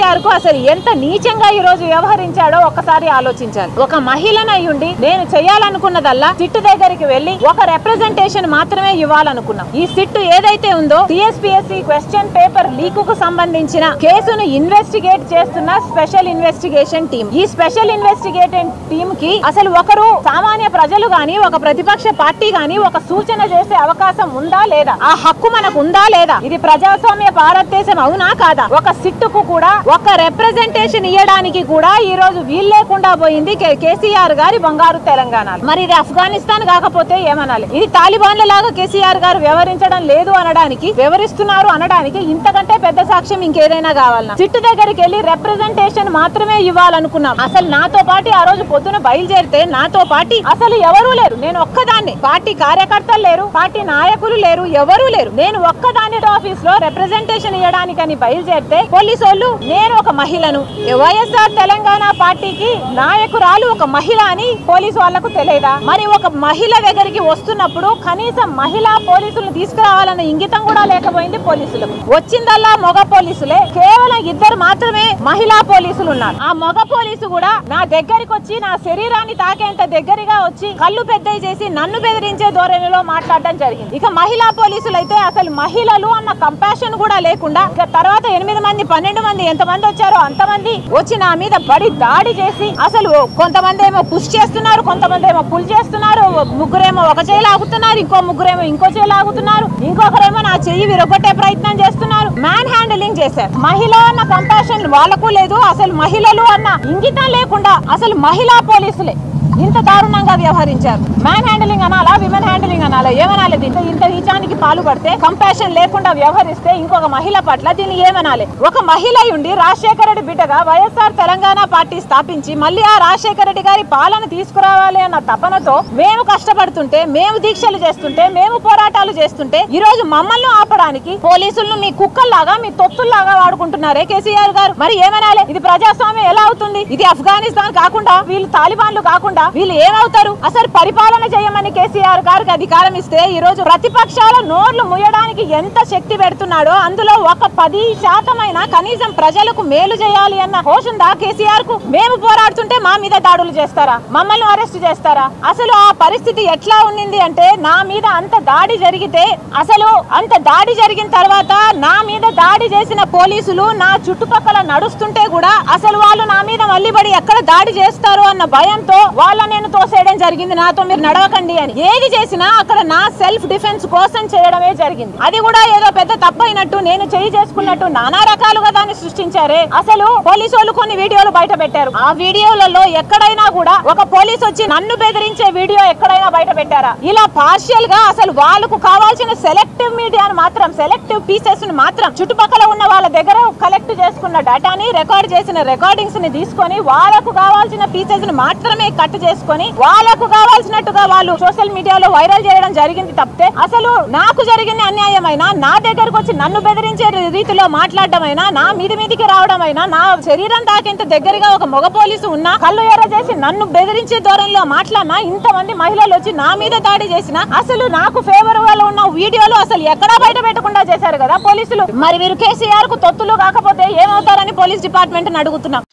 కేసీఆర్ కు అసలు ఎంత నీచంగా ఈ రోజు వ్యవహరించాడో ఒక్కసారి ఆలోచించాలి ఒక మహిళనై ఉండి నేను చేయాలనుకున్నదల్లా సిట్టు దగ్గరికి వెళ్లి ఒక రిప్రజెంటేషన్ మాత్రమే ఇవ్వాలనుకున్నాం ఈ సిట్టు ఏదైతే ఉందో టిఎస్పిఎస్సి క్వశ్చన్ పేపర్ లీక్ కు సంబంధించిన కేసును ఇన్వెస్టిగేట్ చేస్తున్న స్పెషల్ ఇన్వెస్టిగేషన్ టీం ఈ స్పెషల్ ఇన్వెస్టిగేషన్ టీం కి అసలు ఒకరు సామాన్య ప్రజలు గాని ఒక ప్రతిపక్ష పార్టీ గాని ఒక సూచన చేసే అవకాశం ఉందా లేదా ఆ హక్కు మనకు ఉందా లేదా ఇది ప్రజాస్వామ్య భారతదేశం అవునా కాదా ఒక సిట్టుకు కూడా ఒక రిప్రజెంటేషన్ ఇవ్వడానికి కూడా ఈ రోజు వీలు లేకుండా పోయింది కే- కేసీఆర్ గారి బంగారు తెలంగాణ మరి ఇది ఆఫ్ఘనిస్తాన్ కాకపోతే ఏమనాలి ఇది తాలిబాన్ల లాగా కేసీఆర్ గారు వ్యవహరించడం లేదు అనడానికి వ్యవహరిస్తున్నారు అనడానికి ఇంతకంటే పెద్ద సాక్ష్యం ఇంకేదైనా కావాలన్నా సిట్టు దగ్గరికి వెళ్ళి రిప్రజెంటేషన్ మాత్రమే ఇవ్వాలనుకున్నాం అసలు నాతో పాటు ఆ రోజు పొద్దున బయలుదేరితే నాతో పాటు అసలు ఎవరూ లేరు నేను ఒక్కదాన్ని పార్టీ కార్యకర్తలు లేరు పార్టీ నాయకులు లేరు ఎవరూ లేరు నేను ఒక్కదాని ఆఫీస్ లో రిప్రజెంటేషన్ ఇవ్వడానికని బయలుదేరితే పోలీసు వాళ్ళు నేను ఒక మహిళను వైఎస్ఆర్ తెలంగాణ పార్టీకి నాయకురాలు ఒక మహిళ అని పోలీసు వాళ్లకు తెలియదా మరి ఒక మహిళ దగ్గరికి వస్తున్నప్పుడు కనీసం మహిళా పోలీసులను తీసుకురావాలన్న ఇంగితం కూడా లేకపోయింది పోలీసులకు వచ్చిందల్లా మగ పోలీసులే కేవలం ఇద్దరు మాత్రమే మహిళా పోలీసులు ఉన్నారు ఆ మగ పోలీసు కూడా నా దగ్గరికి వచ్చి నా శరీరాన్ని తాకేంత దగ్గరగా వచ్చి కళ్ళు పెద్దవి చేసి నన్ను బెదిరించే ధోరణిలో మాట్లాడడం జరిగింది ఇక మహిళా పోలీసులు అయితే అసలు మహిళలు అన్న కంపాషన్ కూడా లేకుండా ఇక తర్వాత ఎనిమిది మంది పన్నెండు మంది ఎంత మంది వచ్చారో అంతమంది వచ్చి నా మీద పడి దాడి చేసి అసలు కొంతమంది ఏమో పుష్ చేస్తున్నారు కొంతమంది ఏమో పుల్ చేస్తున్నారు ముగ్గురేమో ఒక చేయి లాగుతున్నారు ఇంకో ముగ్గురేమో ఇంకో చేయి లాగుతున్నారు ఇంకొకరేమో నా చెయ్యి విరగొట్టే ప్రయత్నం చేస్తున్నారు మ్యాన్ హ్యాండిలింగ్ చేశారు మహిళ అన్న కంపాషన్ వాళ్ళకు లేదు అసలు మహిళలు అన్న ఇంగితం లేకుండా అసలు మహిళా పోలీసులే ఇంత దారుణంగా వ్యవహరించారు మ్యాన్ హ్యాండిలింగ్ అనాలా విమెన్ హ్యాండిలింగ్ అనాలా ఏమనాలి దీంతో ఇంత నీచానికి పాల్పడితే కంపాషన్ లేకుండా వ్యవహరిస్తే ఇంకొక మహిళ పట్ల దీన్ని ఏమనాలి ఒక మహిళ ఉండి రాజశేఖర రెడ్డి బిడ్డగా వైఎస్ఆర్ తెలంగాణ పార్టీ స్థాపించి మళ్ళీ ఆ రాజశేఖర రెడ్డి గారి పాలన తీసుకురావాలి అన్న తపనతో మేము కష్టపడుతుంటే మేము దీక్షలు చేస్తుంటే మేము పోరాటాలు చేస్తుంటే ఈ రోజు మమ్మల్ని ఆపడానికి పోలీసులను మీ కుక్కల్లాగా మీ తొత్తుల్లాగా వాడుకుంటున్నారే కేసీఆర్ గారు మరి ఏమనాలి ఇది ప్రజాస్వామ్యం ఎలా అవుతుంది ఇది ఆఫ్ఘనిస్తాన్ కాకుండా వీళ్ళు తాలిబాన్లు కాకుండా వీళ్ళు ఏమవుతారు అసలు పరిపాలన చేయమని కేసీఆర్ గారికి అధికారం ఇస్తే ఈ రోజు ప్రతిపక్షాల నోర్లు ముయ్యడానికి ఎంత శక్తి పెడుతున్నాడో అందులో ఒక పది శాతమైన కనీసం ప్రజలకు మేలు చేయాలి అన్న హోష్ ఉందా కేసీఆర్ కు మేము పోరాడుతుంటే మా మీద దాడులు చేస్తారా మమ్మల్ని అరెస్ట్ చేస్తారా అసలు ఆ పరిస్థితి ఎట్లా ఉండింది అంటే నా మీద అంత దాడి జరిగితే అసలు అంత దాడి జరిగిన తర్వాత నా మీద దాడి చేసిన పోలీసులు నా చుట్టుపక్కల నడుస్తుంటే కూడా అసలు వాళ్ళు నా మీద మళ్ళీ పడి ఎక్కడ దాడి చేస్తారు అన్న భయంతో వాళ్ళ నేను తోసేయడం జరిగింది నాతో మీరు నడవకండి అని ఏది చేసినా అక్కడ నా సెల్ఫ్ డిఫెన్స్ కోసం చేయడమే జరిగింది అది కూడా ఏదో పెద్ద తప్పైనట్టు నేను చేయి చేసుకున్నట్టు నానా రకాలుగా దాన్ని సృష్టించారే అసలు పోలీసు వాళ్ళు కొన్ని వీడియోలు బయట పెట్టారు ఆ వీడియోలలో ఎక్కడైనా కూడా ఒక పోలీస్ వచ్చి నన్ను బెదిరించే వీడియో ఎక్కడైనా బయట పెట్టారా ఇలా పార్షియల్ గా అసలు వాళ్ళకు కావాల్సిన సెలెక్టివ్ మీడియాను మాత్రం సెలెక్టివ్ పీసెస్ ను మాత్రం చుట్టుపక్కల ఉన్న వాళ్ళ దగ్గర కలెక్ట్ చేసుకున్న డేటాని రికార్డ్ చేసిన రికార్డింగ్స్ ని తీసుకొని వాళ్ళకు కావాల్సిన పీసెస్ ని మాత్రమే కట్ చేసుకొని వాళ్ళకు కావాల్సినట్టుగా వాళ్ళు సోషల్ మీడియాలో వైరల్ చేయడం జరిగింది తప్పితే అసలు నాకు జరిగిన అన్యాయమైనా నా దగ్గరకు వచ్చి నన్ను బెదిరించే రీతిలో మాట్లాడటమైనా నా మీది మీదికి రావడమైనా నా శరీరం తాకేంత దగ్గరగా ఒక మగ పోలీసు ఉన్నా కళ్ళు ఎర్ర చేసి నన్ను బెదిరించే ధోరణిలో మాట్లాడినా ఇంతమంది మహిళలు వచ్చి నా మీద దాడి చేసిన అసలు నాకు ఫేవర్ ఉన్న వీడియోలు అసలు ఎక్కడా బయట పెట్టకుండా చేశారు కదా పోలీసులు మరి వీరు కేసీఆర్ కు తొత్తులు కాకపోతే ఏమవుతారని పోలీస్ డిపార్ట్మెంట్ అడుగుతున్నాం